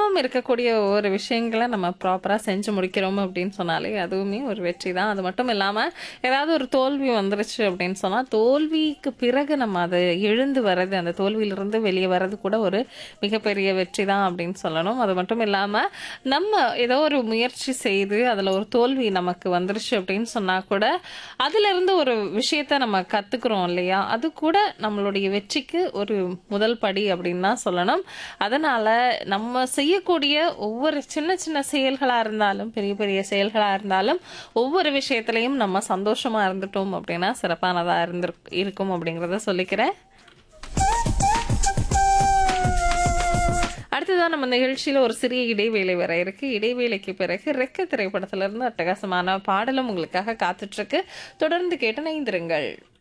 தினமும் இருக்கக்கூடிய ஒவ்வொரு விஷயங்களை நம்ம ப்ராப்பராக செஞ்சு முடிக்கிறோம் அப்படின்னு சொன்னாலே அதுவுமே ஒரு வெற்றி தான் அது மட்டும் இல்லாமல் ஏதாவது ஒரு தோல்வி வந்துருச்சு அப்படின்னு சொன்னால் தோல்விக்கு பிறகு நம்ம அதை எழுந்து வர்றது அந்த தோல்வியிலிருந்து வெளியே வர்றது கூட ஒரு மிகப்பெரிய வெற்றி தான் அப்படின்னு சொல்லணும் அது மட்டும் இல்லாமல் நம்ம ஏதோ ஒரு முயற்சி செய்து அதில் ஒரு தோல்வி நமக்கு வந்துருச்சு அப்படின்னு சொன்னால் கூட அதிலிருந்து ஒரு விஷயத்த நம்ம கற்றுக்குறோம் இல்லையா அது கூட நம்மளுடைய வெற்றிக்கு ஒரு முதல் படி அப்படின்னு தான் சொல்லணும் அதனால் நம்ம செய்யக்கூடிய ஒவ்வொரு சின்ன சின்ன செயல்களாக இருந்தாலும் பெரிய பெரிய செயல்களாக இருந்தாலும் ஒவ்வொரு விஷயத்துலையும் நம்ம சந்தோஷமாக இருந்துட்டோம் அப்படின்னா சிறப்பானதாக இருந்து இருக்கும் அப்படிங்கிறத சொல்லிக்கிறேன் அடுத்ததான் நம்ம நிகழ்ச்சியில் ஒரு சிறிய இடைவேளை வர இருக்கு இடைவேளைக்கு பிறகு ரெக்க திரைப்படத்திலிருந்து அட்டகாசமான பாடலும் உங்களுக்காக காத்துட்டு இருக்கு தொடர்ந்து கேட்டு நைந்திருங்கள்